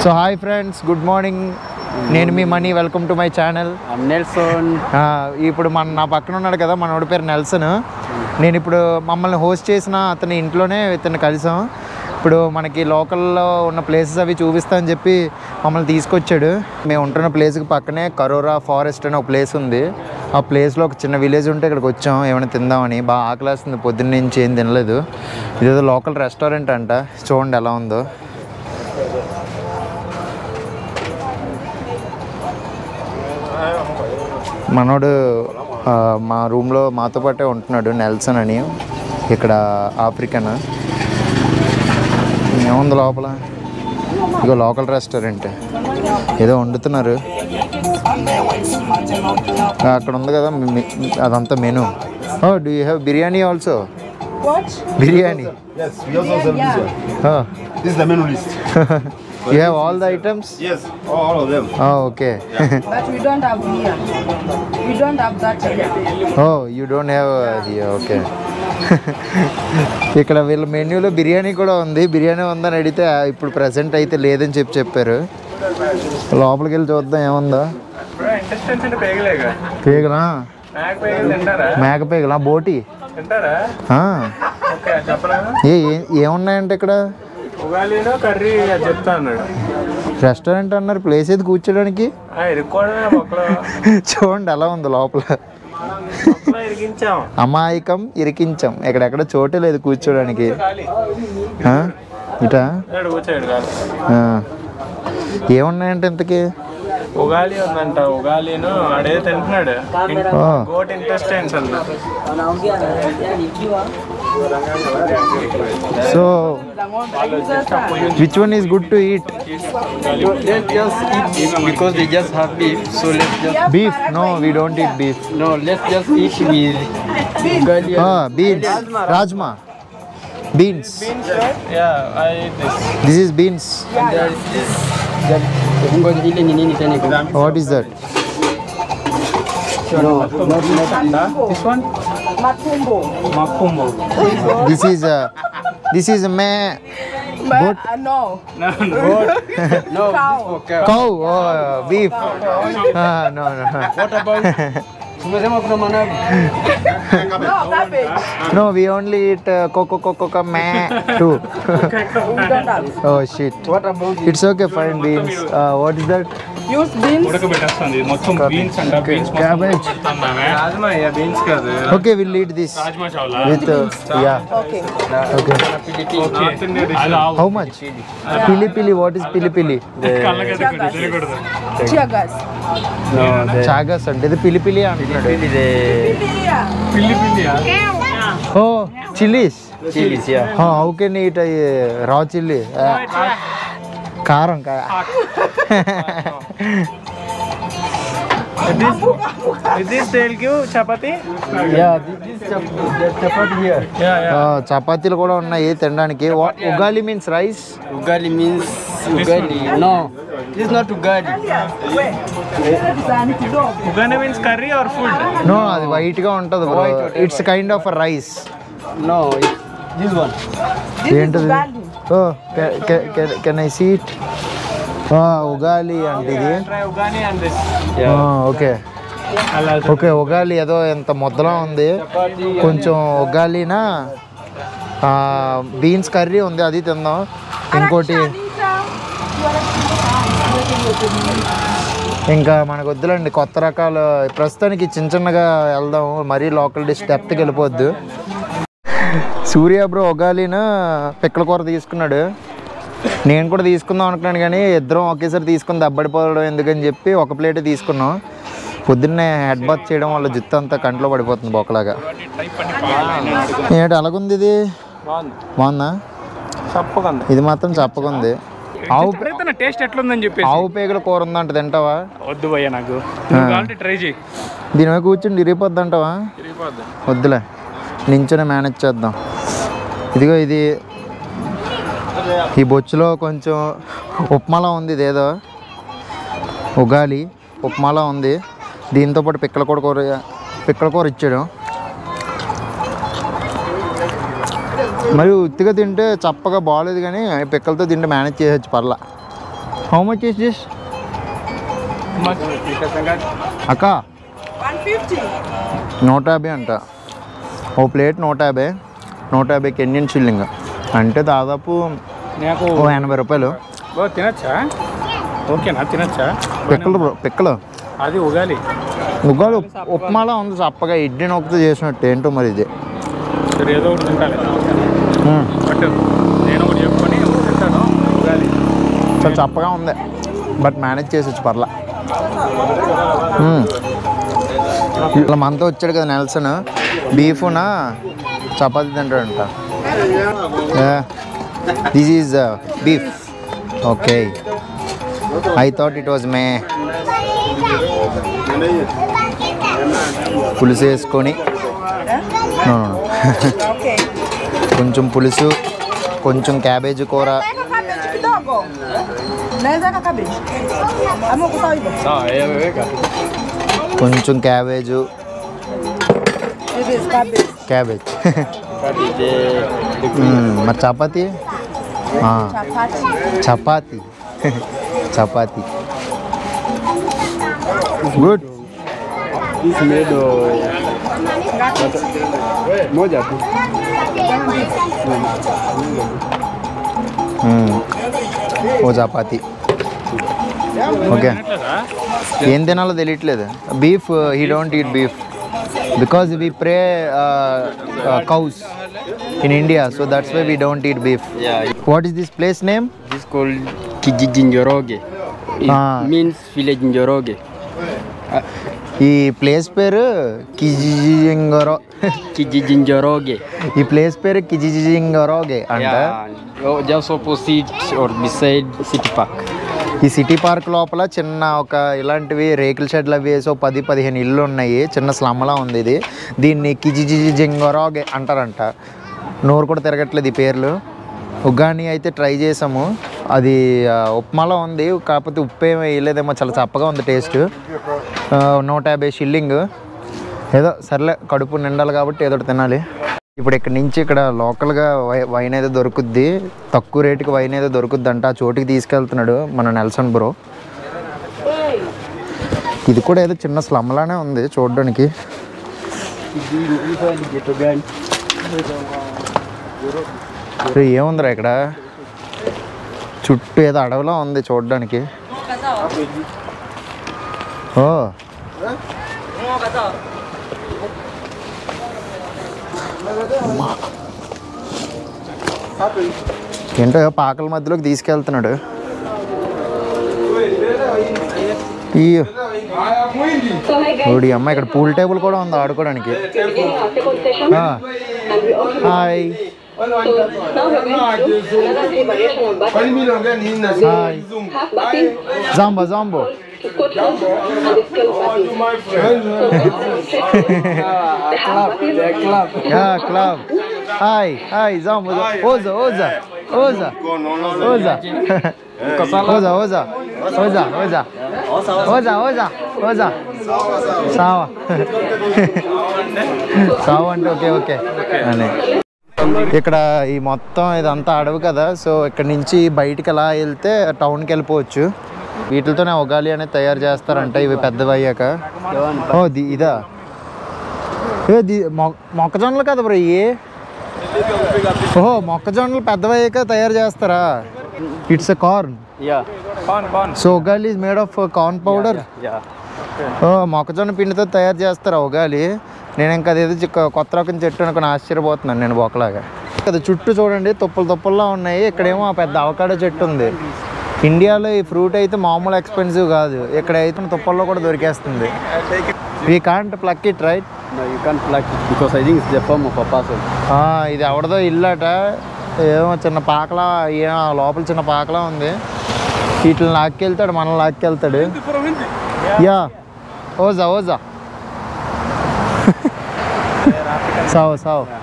So hi friends good morning నేను మీ Mani welcome to my channel I'm Nelson. ఇప్పుడు మన నా పక్కన ఉన్నాడు కదా మనోడి పేరు నెల్సన్ నేను ఇప్పుడు మమ్మల్ని హోస్ట్ చేసిన అతని ఇంట్లోనే ఇతను కలిసాం ఇప్పుడు మనకి లోకల్లో ఉన్న ప్లేసెస్ అవి చూపిస్తా అని చెప్పి మమ్మల్ని తీసుకొచ్చాడు మేము ఉంటున్న ప్లేస్కి పక్కనే కరోరా ఫారెస్ట్ అనే ఒక ప్లేస్ ఉంది ఆ ప్లేస్లో ఒక చిన్న విలేజ్ ఉంటే ఇక్కడికి వచ్చాం ఏమైనా తిందామని బాగా ఆకలేస్తుంది పొద్దున్న నుంచి ఏం తినలేదు ఇదేదో లోకల్ రెస్టారెంట్ అంట చూడండి ఎలా ఉందో మనోడు ఆ, మా రూమ్లో మాతో పాటే ఉంటున్నాడు నెల్సన్ అని ఇక్కడ ఆఫ్రికన్ ఏముంది లోపల ఇగో లోకల్ రెస్టారెంట్ ఏదో వండుతున్నారు ఆ, అక్కడ ఉంది కదా మె- అదంతా menu oh do you have biryani also biryani Yes, we also serve this one. This is the menu list. You have all the items Yes, all, all of them. Okay But we don't have here. We don't have that here. Oh you don't have అది okay ఇక్కడ వీళ్ళ మెన్యూలో బిర్యానీ కూడా ఉంది బిర్యానీ ఉందని అడిగితే "ఆ, ఇప్పుడు present అయితే లేదని చెప్పి చెప్పారు లోపలికి వెళ్ళి చూద్దాం ఏముందో ఇంటెస్టెన్స్ అంటే పేగలేగా పేగలా నాకు పేగలు తింటారా మేక పేగలా బోటి తింటారా ఆ. ఓకే చెప్పరా ఏ ఏ- ఏమున్నాయంటే ఇక్కడ ఉగాలిలో కర్రీ అది చెప్తా అన్నాడు రెస్టారెంట్ అన్నారు ప్లేస్ ఏది కూర్చోడానికి ఆ, ఇరుక్కోవడమే మొక్కలో చూడండి ఎలా ఉంది లోపల మొక్కలో ఇరికించాం అమాయకం ఇరికించాం ఎక్కడెక్కడ చోటే లేదు కూర్చోడానికి ఖాళీ ఆ? ఇటా ఇక్కడ కూర్చోడు కాదు ఆ. ఏమున్నాయంటే ఇంతకీ ఉగాలి ఉందంట ఉగాలిను అడే తింటున్నాడు ఆ. గోట్ ఇంటెస్టైన్స్ అంట so which one is good to eat Let's just eat because they just have beef. So let's just beef no we don't eat beef no, let's just eat with ugali. Beans rajma beans yeah I this this is beans And there is this. that- Ngoja ile ni nini tena iko? What is that No, not not this one Matumbo. మక్కుంబు this is this is మే But, uh, no. no. Cow. Okay. Cow beef no no What about? Tumesema kuna managu. No, cabbage. No we only eat కోకో కోకో me too We don't have. Oh shit What about it's okay fine beans what is that Use beans. ఉడకబెట్టేస్తుంది మొత్తం beans అంట beans cabbage rajma అయ్యా beans కాదు okay will eat this rajma చావలా with yeah Okay. Okay north India dish how much పిలి పిలి what is పిలి పిలి Tear gas. No, the చాగస్ అంటే ఇది పిలి పిలి అంటున్నాడు the Yeah. పిల్లి పిల్లియా oh chillies chilies, yeah. How can eat raw chilli కారం కా Is this they'll give chapati? Yeah, this, this chap, the chapati here. Yeah, yeah. చపాతీలు కూడా ఉన్నాయి తినడానికి ఉగాలి means rice Ugali means ugali. No, this is not ugali. Uganda means curry or food? No అది white గా ఉంటది bro it's kind of rice No, it's this one. This is ఏంటది ugali. Oh can I seat ఉగాలి అంటే ఇది Try Ugani and this. Okay okay ఉగాలి ఏదో ఎంత ముద్దలా ఉంది కొంచెం ఉగాలినా బీన్స్ కర్రీ ఉంది అది తిందాం ఇంకోటి ఇంకా మనకు వద్దులండి కొత్త రకాలు ప్రస్తుతానికి చిన్న చిన్నగా వెళ్దాం మరీ లోకల్ డిష్ డెప్త్కి వెళ్ళిపోద్దు సూర్య బ్రో ఒగాలిన పిక్కల కూర తీసుకున్నాడు నేను కూడా తీసుకుందాం అనుకున్నాను కానీ ఇద్దరం ఒకేసారి తీసుకుని దెబ్బడిపోవడం ఎందుకని చెప్పి ఒక ప్లేట్ తీసుకున్నాం పొద్దున్నే హెడ్ బాత్ చేయడం వల్ల జుత్తు అంతా కంట్లో పడిపోతుంది బొక్కలాగా ఏంటి అలాగుంది ఇది బాగుంది బాగుందా చప్పకుంది ఇది మాత్రం చప్పకుంది ఆవు ఎప్పుడైతే టేస్ట్ ఎట్లుందని చెప్పేసి ఆవు పేగల కూర ఉందంట తింటావా వద్దు భయ్యా నాకు నువ్వు కావాలంటే ట్రై చేయి దీని మీద కూర్చుని ఇరిగిపోద్ది అంటావా తిరిగిపోద్ది వద్దులే నించునే మేనేజ్ చేద్దాం ఇదిగో ఇది ఈ బొచ్చులో కొంచెం ఉప్మాలా ఉంది ఇదేదో ఉగాలి ఉప్మాలా ఉంది దీంతో పాటు పిక్కల కూర కూర పిక్కల కూర ఇచ్చాడు మరి ఉత్తిగా తింటే చప్పగా బాగాలేదు కానీ పిక్కలతో తింటే మేనేజ్ చేయొచ్చు పర్లా హౌ మచ్ ఇస్ దిస్ అక్క నూట యాభై అంట ఓ ప్లేట్ నూట యాభై నూట యాభై కెన్యన్ షిల్లింగ్ అంటే దాదాపు నాకు ఓ ఎనభై రూపాయలు ఓ తినచ్చా ఓకేనా తినచ్చా పిక్కలు బ్రో పిక్కలు అది ఉగాలి ఉగ్గాలు ఉప్మాలా ఉంది చప్పగా ఇడ్లీ నొక్కుతూ చేసినట్టు ఏంటో మరి ఇది సరే ఏదో ఒకటి తింటాను మ్మ్. బట్ నేను ఒకటి చెప్పుకొని ఒకటి తింటాను ఉగాలి చాలా చప్పగా ఉంది బట్ మేనేజ్ చేసొచ్చు పర్లా మ్మ్. ఇట్లా మనతో వచ్చాడు కదా నెల్సన్ బీఫ్నా చపాతీ తింటాడంట this is beef okay I thought it was మే పులుసు వేసుకొని No, no, no. కొంచెం పులుసు కొంచెం క్యాబేజీ కూర Pega cabeça kidogo. Naweza ka cabeça. Ama kusahau hivyo. కొంచెం క్యాబేజు Hivi cabeça. క్యాబేజ్ మ్మ్. మరి చపాతీ ఆ, Chapati. Chapati chapati good This made of moja tu. మ్మ్. ఓ చపాతీ ఓకే ఏం తినాలో తెలియట్లేదు beef he don't eat beef because we pray cows in India so that's why we don't eat beef Yeah, what is this place name this called Kijiji Njoroge. It Ah. means village Njoroge. ఈ place పేరు కిజిజింగరో Kijiji Njoroge. ఈ place పేరు కిజిజింగరోగే అంట Yeah, oh, just opposite or beside City Park. ఈ city park లోపల చిన్న ఒక ఇలాంటివి రేకుల షెడ్లు అవి వేసి ఓ పది పదిహేను ఇల్లు ఉన్నాయి చిన్న స్లమ్లా ఉంది ఇది దీన్ని కిజిజిజింగరోగే అంటారంట నోరు కూడా తిరగట్లేదు ఈ పేర్లు ఉగ్గాని అయితే ట్రై చేసాము అది ఆ, ఉప్మాలో ఉంది కాకపోతే ఉప్పు ఏమీ వేయలేదేమో చాలా చప్పగా ఉంది టేస్ట్ ఆ, నూట యాభై షిల్లింగ్ ఏదో సర్లే కడుపు నిండాలి కాబట్టి ఏదో ఒకటి తినాలి ఇప్పుడు ఇక్కడ నుంచి ఇక్కడ లోకల్గా వై- వైన్ అయితే దొరుకుద్ది తక్కువ రేటుకి వైన్ అయితే దొరుకుద్ది అంట ఆ చోటుకి తీసుకెళ్తున్నాడు మన నెల్సన్ బ్రో ఇది కూడా ఏదో చిన్న స్లమ్లానే ఉంది చూడడానికి రే, ఏముందిరా ఇక్కడ చుట్టూ ఏదో అడవిలో ఉంది చూడడానికి ఓ ఏంటో పాకల మధ్యలోకి తీసుకెళ్తున్నాడు ఈ ఓడి అమ్మ ఇక్కడ పూల్ టేబుల్ కూడా ఉంది ఆడుకోవడానికి ఆ. హాయ్ హాయ్ జాంబో జాంబో యా క్లబ్ హాయ్ హాయ్ జాంబో ఓజా ఓజా ఓజా ఓజా ఓజా ఓజా ఓజా ఓజా ఓజా ఓజా ఓజా సావా సావా అంటే ఓకే ఓకే అని ఇక్కడ ఈ మొత్తం ఇదంతా అడవి కదా సో ఇక్కడ నుంచి బయటికి అలా వెళ్తే టౌన్కి వెళ్ళిపోవచ్చు వీటితోనే ఉగాలి అనేది తయారు చేస్తారంట ఇవి పెద్దవి అయ్యాక ఓ ది ఇదా ఏ ది మొ- మొక్కజొన్నలు కదా బ్రో ఇవి ఓహో మొక్కజొన్నలు పెద్దవి అయ్యాక తయారు చేస్తారా ఇట్స్ ఎ కార్న్ Yeah, పాన్ పాన్ సో ఉగాలి is made of corn powder yeah. Oh మొక్కజొన్న పిండితో తయారు చేస్తారు ఉగాలి నేను ఇంకా అదేదో చిక్క- కొత్త రకం చెట్టు అనుకుని ఆశ్చర్యపోతున్నాను నేను బొక్కలాగా అది చుట్టూ చూడండి తుప్పలు తుప్పల్లో ఉన్నాయి ఇక్కడేమో ఆ పెద్ద అవకాడో చెట్టు ఉంది ఇండియాలో ఈ ఫ్రూట్ అయితే మామూలు ఎక్స్పెన్సివ్ కాదు ఇక్కడ అయితే తుప్పల్లో కూడా దొరికేస్తుంది we can't pluck it right No, you can't pluck it because I think it's the form of a person. ఇది ఎవడదో ఇల్లట ఏమో చిన్న పాకలా ఏ లోపల చిన్న పాకలా ఉంది వీటిని లాక్కెళ్తాడు మనం లాక్కెళ్తాడు యా ఓజా ఓజా సావు సావు